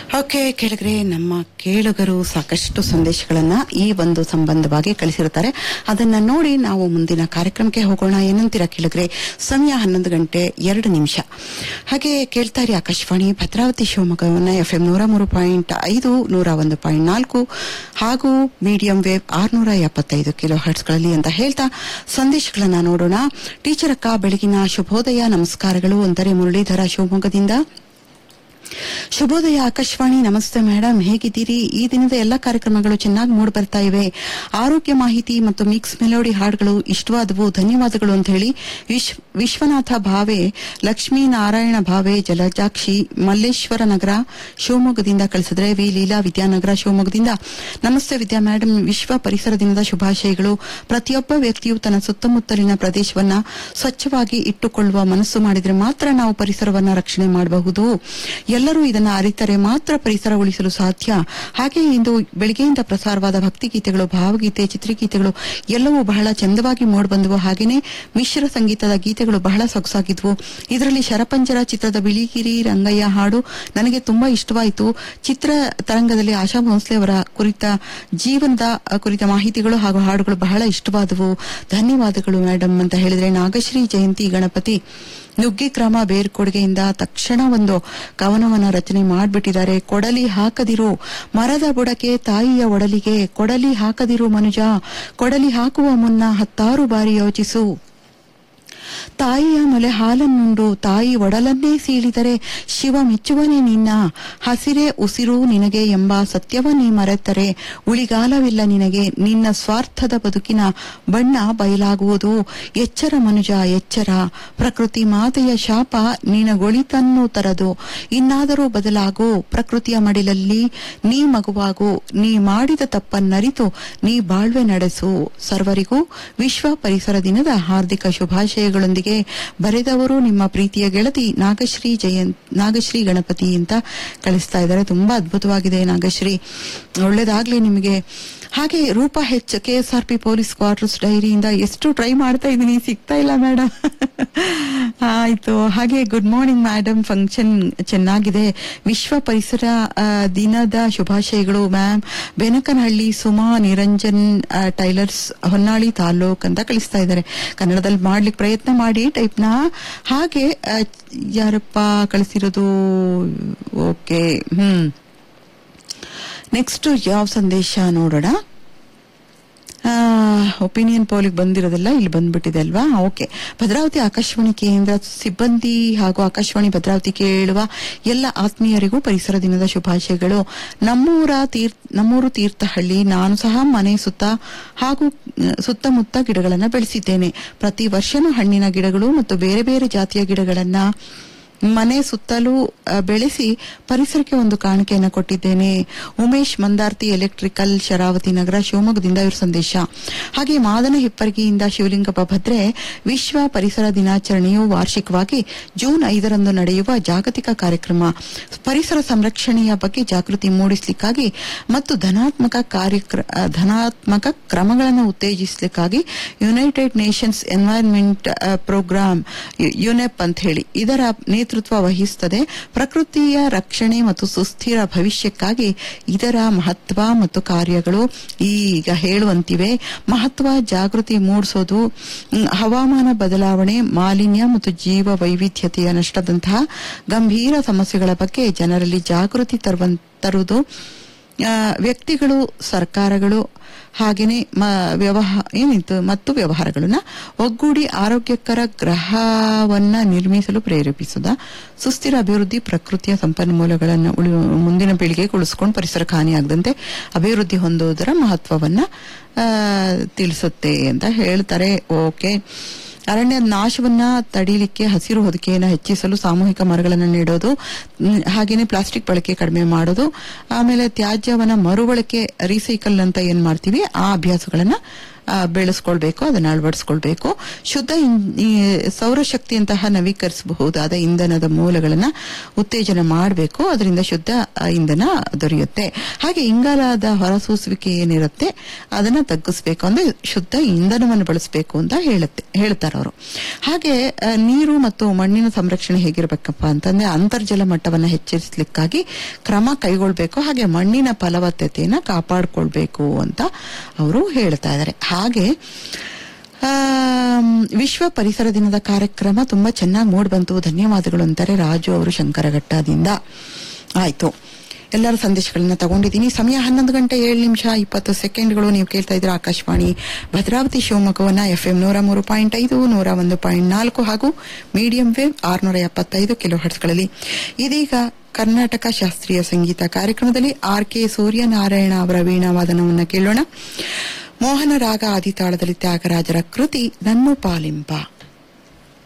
okay ಕೇಳಿದ್ರೆ ನಮ್ಮ ಕೇಳುಗರು ಸಾಕಷ್ಟು ಸಂದೇಶಗಳನ್ನ ಈ ಒಂದು ಸಂಬಂಧವಾಗಿ ಕಳಿಸಿರುತ್ತಾರೆ ಅದನ್ನ ನೋಡಿ ನಾವು ಮುಂದಿನ ಕಾರ್ಯಕ್ರಮಕ್ಕೆ ಹೋಗೋಣ ಏನಂತೀರ ಕೇಳಿದ್ರೆ ಸಮಯ ಹನ್ನೊಂದು ಗಂಟೆ ಎರಡು ನಿಮಿಷ ಹಾಗೆ ಕೇಳ್ತಾ ಇರಿ ಆಕಾಶವಾಣಿ ಭದ್ರಾವತಿ ಶಿವಮೊಗ್ಗವನ್ನ ಎಫ್ ಎಂ ನೂರ ಮೂರು ಪಾಯಿಂಟ್ ಐದು ನೂರ ಒಂದು ಪಾಯಿಂಟ್ ನಾಲ್ಕು ಹಾಗೂ ಮೀಡಿಯಂ ವೇವ್ ಆರ್ನೂರ ಎಪ್ಪತ್ತೈದು ಕಿಲೋ ಹರ್ಟ್ಸ್ಗಳಲ್ಲಿ ಅಂತ ಹೇಳ್ತಾ ಸಂದೇಶಗಳನ್ನ ನೋಡೋಣ ಟೀಚರ್ ಅಕ್ಕ ಬೆಳಗಿನ ಶುಭೋದಯ ನಮಸ್ಕಾರಗಳು ಅಂತಾರೆ ಮುರಳೀಧರ ಶಿವಮೊಗ್ಗದಿಂದ ಶುಭೋದಯ ಆಕಾಶವಾಣಿ ನಮಸ್ತೆ ಮೇಡಮ್ ಹೇಗಿದ್ದೀರಿ ಈ ದಿನದ ಎಲ್ಲ ಕಾರ್ಯಕ್ರಮಗಳು ಚೆನ್ನಾಗಿ ಮೂಡ್ ಬರ್ತಾ ಇವೆ ಆರೋಗ್ಯ ಮಾಹಿತಿ ಮತ್ತು ಮಿಕ್ಸ್ ಮೆಲೋಡಿ ಹಾಡುಗಳು ಇಷ್ಟವಾದವು ಧನ್ಯವಾದಗಳು ಅಂತ ಹೇಳಿ ವಿಶ್- ವಿಶ್ವನಾಥ ಭಾವೆ ಲಕ್ಷ್ಮೀ ನಾರಾಯಣ ಭಾವೆ ಜಲಜಾಕ್ಷಿ ಮಲ್ಲೇಶ್ವರ ನಗರ ಶಿವಮೊಗ್ಗದಿಂದ ಕಳಿಸಿದ್ರೆ ವಿ ಲೀಲಾ ವಿದ್ಯಾನಗರ ಶಿವಮೊಗ್ಗದಿಂದ ನಮಸ್ತೆ ವಿದ್ಯಾ ಮೇಡಮ್ ವಿಶ್ವ ಪರಿಸರ ದಿನದ ಶುಭಾಶಯಗಳು ಪ್ರತಿಯೊಬ್ಬ ವ್ಯಕ್ತಿಯು ತನ್ನ ಸುತ್ತಮುತ್ತಲಿನ ಪ್ರದೇಶವನ್ನ ಸ್ವಚ್ಛವಾಗಿ ಇಟ್ಟುಕೊಳ್ಳುವ ಮನಸ್ಸು ಮಾಡಿದ್ರೆ ಮಾತ್ರ ನಾವು ಪರಿಸರವನ್ನ ರಕ್ಷಣೆ ಮಾಡಬಹುದು ಎಲ್ಲರೂ ಇದನ್ನ ಅರಿತರೆ ಮಾತ್ರ ಪರಿಸರ ಉಳಿಸಲು ಸಾಧ್ಯ ಹಾಗೆ ಇಂದು ಬೆಳಗ್ಗೆಯಿಂದ ಪ್ರಸಾರವಾದ ಭಕ್ತಿಗೀತೆಗಳು ಭಾವಗೀತೆ ಚಿತ್ರಗೀತೆಗಳು ಎಲ್ಲವೂ ಬಹಳ ಚಂದವಾಗಿ ಮೂಡಿಬಂದವು ಹಾಗೇನೆ ಮಿಶ್ರ ಸಂಗೀತದ ಗೀತೆಗಳು ಬಹಳ ಸೊಗಸಾಗಿದ್ವು ಇದರಲ್ಲಿ ಶರಪಂಜರ ಚಿತ್ರದ ಬಿಳಿಗಿರಿ ರಂಗಯ್ಯ ಹಾಡು ನನಗೆ ತುಂಬಾ ಇಷ್ಟವಾಯಿತು ಚಿತ್ರ ತರಂಗದಲ್ಲಿ ಆಶಾ ಭೋಸ್ಲೆ ಅವರ ಕುರಿತ ಜೀವನದ ಅ, ಕುರಿತ ಮಾಹಿತಿಗಳು ಹಾಗೂ ಹಾಡುಗಳು ಬಹಳ ಇಷ್ಟವಾದವು ಧನ್ಯವಾದಗಳು ಮೇಡಮ್ ಅಂತ ಹೇಳಿದ್ರೆ ನಾಗಶ್ರೀ ಜಯಂತಿ ಗಣಪತಿ ನುಗ್ಗಿ ಕ್ರಮ ಬೇರ್ಕೊಡುಗೆಯಿಂದ ತಕ್ಷಣ ಒಂದು ಕವನವನ್ನ ರಚನೆ ಮಾಡಿಬಿಟ್ಟಿದ್ದಾರೆ ಕೊಡಲಿ ಹಾಕದಿರು ಮರದ ಬುಡಕೆ ತಾಯಿಯ ಒಡಲಿಗೆ ಕೊಡಲಿ ಹಾಕದಿರು ಮನುಜ ಕೊಡಲಿ ಹಾಕುವ ಮುನ್ನ ಹತ್ತಾರು ಬಾರಿ ಯೋಚಿಸು ತಾಯಿಯ ಮೊಲೆ ಹಾಲನ್ನುಂಡು ತಾಯಿ ಒಡಲನ್ನೇ ಸೀಳಿದರೆ ಶಿವ ಮೆಚ್ಚುವನೇ ನಿನ್ನ ಹಸಿರೇ ಉಸಿರು ನಿನಗೆ ಎಂಬ ಸತ್ಯವನ್ನೇ ಮರೆತರೆ ಉಳಿಗಾಲವಿಲ್ಲ ನಿನಗೆ ನಿನ್ನ ಸ್ವಾರ್ಥದ ಬದುಕಿನ ಬಣ್ಣ ಬಯಲಾಗುವುದು ಎಚ್ಚರ ಮನುಜ ಎಚ್ಚರ ಪ್ರಕೃತಿ ಮಾತೆಯ ಶಾಪ ನಿನಗೊಳಿತನ್ನು ತರದು ಇನ್ನಾದರೂ ಬದಲಾಗು ಪ್ರಕೃತಿಯ ಮಡಿಲಲ್ಲಿ ನೀ ಮಗುವಾಗು ನೀ ಮಾಡಿದ ತಪ್ಪನ್ನರಿತು ನೀ ಬಾಳ್ವೆ ನಡೆಸು ಸರ್ವರಿಗೂ ವಿಶ್ವ ಪರಿಸರ ದಿನದ ಹಾರ್ದಿಕ ಶುಭಾಶಯಗಳೊಂದಿಗೆ ಬರೆದವರು ನಿಮ್ಮ ಪ್ರೀತಿಯ ಗೆಳತಿ ನಾಗಶ್ರೀ ಜಯಂತ್ ನಾಗಶ್ರೀ ಗಣಪತಿ ಅಂತ ಕಳಿಸ್ತಾ ಇದ್ದಾರೆ ತುಂಬಾ ಅದ್ಭುತವಾಗಿದೆ ನಾಗಶ್ರೀ ಒಳ್ಳೇದಾಗ್ಲಿ ನಿಮಗೆ ಹಾಗೆ Roopa H K S R P police quarters ಡೈರಿಯಿಂದ ಎಷ್ಟು ಟ್ರೈ ಮಾಡ್ತಾ ಇದ್ದೀನಿ ಸಿಗ್ತಾ ಇಲ್ಲ ಮೇಡಮ್ ಆಯ್ತು ಹಾಗೆ ಗುಡ್ ಮಾರ್ನಿಂಗ್ ಮೇಡಮ್ ಫಂಕ್ಷನ್ ಚೆನ್ನಾಗಿದೆ ವಿಶ್ವ ಪರಿಸರ ಆ, ದಿನದ ಶುಭಾಶಯಗಳು ಮ್ಯಾಮ್ ಬೆನಕನಹಳ್ಳಿ ಸುಮಾ ನಿರಂಜನ್ ಆ, ಟೈಲರ್ಸ್ ಹೊನ್ನಾಳಿ ತಾಲೂಕ್ ಅಂತ ಕಳಿಸ್ತಾ ಇದ್ದಾರೆ ಕನ್ನಡದಲ್ಲಿ ಮಾಡ್ಲಿಕ್ಕೆ ಪ್ರಯತ್ನ ಮಾಡಿ ಟೈಪ್ನ ಹಾಗೆ ಆ, ಯಾರಪ್ಪ ಕಳಿಸಿರೋದು ಓಕೆ ಹ್ಮ್ ನೆಕ್ಸ್ಟ್ ಯಾವ ಸಂದೇಶ ನೋಡೋಣ ಒಪಿನಿಯನ್ ಪೋಲಿಗೆ ಬಂದಿರೋದೆಲ್ಲ ಇಲ್ಲಿ ಬಂದ್ಬಿಟ್ಟಿದೆ ಅಲ್ವಾ ಓಕೆ ಭದ್ರಾವತಿ ಆಕಾಶವಾಣಿ ಕೇಂದ್ರ ಸಿಬ್ಬಂದಿ ಹಾಗೂ ಆಕಾಶವಾಣಿ ಭದ್ರಾವತಿ ಕೇಳುವ ಎಲ್ಲ ಆತ್ಮೀಯರಿಗೂ ಪರಿಸರ ದಿನದ ಶುಭಾಶಯಗಳು ನಮ್ಮೂರ ತೀರ್ ನಮ್ಮೂರು ತೀರ್ಥಹಳ್ಳಿ ನಾನು ಸಹ ಮನೆ ಸುತ್ತ ಹಾಗೂ ಆ, ಸುತ್ತಮುತ್ತ ಗಿಡಗಳನ್ನ ಬೆಳೆಸಿದ್ದೇನೆ ಪ್ರತಿ ವರ್ಷನೂ ಹಣ್ಣಿನ ಗಿಡಗಳು ಮತ್ತು ಬೇರೆ ಬೇರೆ ಜಾತಿಯ ಗಿಡಗಳನ್ನ ಮನೆ ಸುತ್ತಲೂ ಆ, ಬೆಳೆಸಿ ಪರಿಸರಕ್ಕೆ ಒಂದು ಕಾಣಿಕೆಯನ್ನು ಕೊಟ್ಟಿದ್ದೇನೆ ಉಮೇಶ್ ಮಂದಾರ್ತಿ ಎಲೆಕ್ಟ್ರಿಕಲ್ ಶರಾವತಿ ನಗರ ಶಿವಮೊಗ್ಗದಿಂದ ಇವ್ರ ಸಂದೇಶ ಹಾಗೆ ಮಾದನ ಹಿಪ್ಪರಗಿಯಿಂದ ಶಿವಲಿಂಗಪ್ಪ ಭದ್ರೆ ವಿಶ್ವ ಪರಿಸರ ದಿನಾಚರಣೆಯು ವಾರ್ಷಿಕವಾಗಿ ಜೂನ್ ಐದರಂದು ನಡೆಯುವ ಜಾಗತಿಕ ಕಾರ್ಯಕ್ರಮ ಪರಿಸರ ಸಂರಕ್ಷಣೆಯ ಬಗ್ಗೆ ಜಾಗೃತಿ ಮೂಡಿಸಲಿಕ್ಕಾಗಿ ಮತ್ತು ಧನಾತ್ಮಕ ಕಾರ್ಯಕ್ರ ಆ, ಧನಾತ್ಮಕ ಕ್ರಮಗಳನ್ನು ಉತ್ತೇಜಿಸಲಿಕ್ಕಾಗಿ United Nations Environment Programme UNEP ಅಂತ ಹೇಳಿ ಇದರ ನೇತೃತ್ವ ವಹಿಸುತ್ತದೆ ಪ್ರಕೃತಿಯ ರಕ್ಷಣೆ ಮತ್ತು ಸುಸ್ಥಿರ ಭವಿಷ್ಯಕ್ಕಾಗಿ ಇದರ ಮಹತ್ವ ಮತ್ತು ಕಾರ್ಯಗಳು ಈಗ ಹೇಳುವಂತಿವೆ ಮಹತ್ವ ಜಾಗೃತಿ ಮೂಡಿಸೋದು ಮ್, ಹವಾಮಾನ ಬದಲಾವಣೆ ಮಾಲಿನ್ಯ ಮತ್ತು ಜೀವ ವೈವಿಧ್ಯತೆಯ ನಷ್ಟದಂತಹ ಗಂಭೀರ ಸಮಸ್ಯೆಗಳ ಬಗ್ಗೆ ಜನರಲ್ಲಿ ಜಾಗೃತಿ ತರುವಂ ತರುವುದು ಆ, ವ್ಯಕ್ತಿಗಳು ಸರ್ಕಾರಗಳು ಹಾಗೇನೆ ಮ- ವ್ಯವಹಾರ ಏನಿತ್ತು ಮತ್ತು ವ್ಯವಹಾರಗಳನ್ನ ಒಗ್ಗೂಡಿ ಆರೋಗ್ಯಕರ ಗ್ರಹವನ್ನ ನಿರ್ಮಿಸಲು ಪ್ರೇರೇಪಿಸುದ ಸುಸ್ಥಿರ ಅಭಿವೃದ್ಧಿ ಪ್ರಕೃತಿಯ ಸಂಪನ್ಮೂಲಗಳನ್ನು ಉಳಿ ಮುಂದಿನ ಪೀಳಿಗೆಗೆ ಉಳಿಸ್ಕೊಂಡು ಪರಿಸರ ಹಾನಿಯಾಗದಂತೆ ಅಭಿವೃದ್ಧಿ ಹೊಂದುವುದರ ಮಹತ್ವವನ್ನ ಆ, ತಿಳಿಸುತ್ತೆ ಅಂತ ಹೇಳ್ತಾರೆ ಓಕೆ ಅರಣ್ಯ ನಾಶವನ್ನ ತಡೀಲಿಕ್ಕೆ ಹಸಿರು ಹೊದಿಕೆಯನ್ನು ಹೆಚ್ಚಿಸಲು ಸಾಮೂಹಿಕ ಮರಗಳನ್ನು ನೆಡೋದು ಮ್, ಹಾಗೇನೆ ಪ್ಲಾಸ್ಟಿಕ್ ಬಳಕೆ ಕಡಿಮೆ ಮಾಡೋದು ಆಮೇಲೆ ತ್ಯಾಜ್ಯವನ್ನ ಮರುಬಳಕೆ ರೀಸೈಕಲ್ ಅಂತ ಏನ್ ಮಾಡ್ತೀವಿ ಆ ಅಭ್ಯಾಸಗಳನ್ನ ಆ, ಬೆಳೆಸ್ಕೊಳ್ಬೇಕು ಅದನ್ನ ಅಳವಡಿಸ್ಕೊಳ್ಬೇಕು ಶುದ್ಧ ಇನ್- ಈ ಸೌರಶಕ್ತಿಯಂತಹ ನವೀಕರಿಸಬಹುದಾದ ಇಂಧನದ ಮೂಲಗಳನ್ನ ಉತ್ತೇಜನ ಮಾಡಬೇಕು ಅದರಿಂದ ಶುದ್ಧ ಆ, ಇಂಧನ ದೊರೆಯುತ್ತೆ ಹಾಗೆ ಇಂಗಾಲದ ಹೊರಸೂಸುವಿಕೆ ಏನಿರುತ್ತೆ ಅದನ್ನ ತಗ್ಗಿಸ್ಬೇಕು ಅಂದ್ರೆ ಶುದ್ಧ ಇಂಧನವನ್ನು ಬಳಸಬೇಕು ಅಂತ ಹೇಳುತ್ತೆ ಹೇಳ್ತಾರೆ ಅವರು ಹಾಗೆ ಆ, ನೀರು ಮತ್ತು ಮಣ್ಣಿನ ಸಂರಕ್ಷಣೆ ಹೇಗಿರ್ಬೇಕಪ್ಪ ಅಂತಂದ್ರೆ ಅಂತರ್ಜಲ ಮಟ್ಟವನ್ನು ಹೆಚ್ಚಿಸಲಿಕ್ಕಾಗಿ ಕ್ರಮ ಕೈಗೊಳ್ಬೇಕು ಹಾಗೆ ಮಣ್ಣಿನ ಫಲವತ್ತತೆಯನ್ನ ಕಾಪಾಡಿಕೊಳ್ಬೇಕು ಅಂತ ಅವರು ಹೇಳ್ತಾ ಇದ್ದಾರೆ ಹಾಗೆ ಆಮ್, ವಿಶ್ವ ಪರಿಸರ ದಿನದ ಕಾರ್ಯಕ್ರಮ ತುಂಬಾ ಚೆನ್ನಾಗಿ ಮೂಡ್ ಬಂತು ಧನ್ಯವಾದಗಳು ಅಂತಾರೆ ರಾಜು ಅವರು ಶಂಕರಘಟ್ಟದಿಂದ ಆಯ್ತು ಎಲ್ಲರ ಸಂದೇಶಗಳನ್ನ ತಗೊಂಡಿದ್ದೀನಿ ಸಮಯ ಹನ್ನೊಂದು ಗಂಟೆ ಏಳು ನಿಮಿಷ ಇಪ್ಪತ್ತು ಸೆಕೆಂಡ್ಗಳು ನೀವು ಕೇಳ್ತಾ ಇದ್ರೆ ಆಕಾಶವಾಣಿ ಭದ್ರಾವತಿ ಶಿವಮೊಗ್ಗವನ್ನ ಎಫ್ ಎಂ ನೂರ ಮೂರು ಪಾಯಿಂಟ್ ಐದು ನೂರ ಒಂದು ಪಾಯಿಂಟ್ ನಾಲ್ಕು ಹಾಗೂ ಮೀಡಿಯಂ ವೇವ್ ಆರ್ನೂರ ಎಪ್ಪತ್ತೈದು ಕಿಲೋ ಹರ್ಟ್ಸ್ಗಳಲ್ಲಿ ಇದೀಗ ಕರ್ನಾಟಕ ಶಾಸ್ತ್ರೀಯ ಸಂಗೀತ ಕಾರ್ಯಕ್ರಮದಲ್ಲಿ ಆರ್ ಕೆ ಸೂರ್ಯನಾರಾಯಣ ಅವರ ವೀಣಾವಾದನವನ್ನು ಕೇಳೋಣ ಮೋಹನ ರಾಗ ಆದಿತಾಳದಲ್ಲಿ ತ್ಯಾಗರಾಜರ ಕೃತಿ ನನ್ನು ಪಾಲಿಂಪ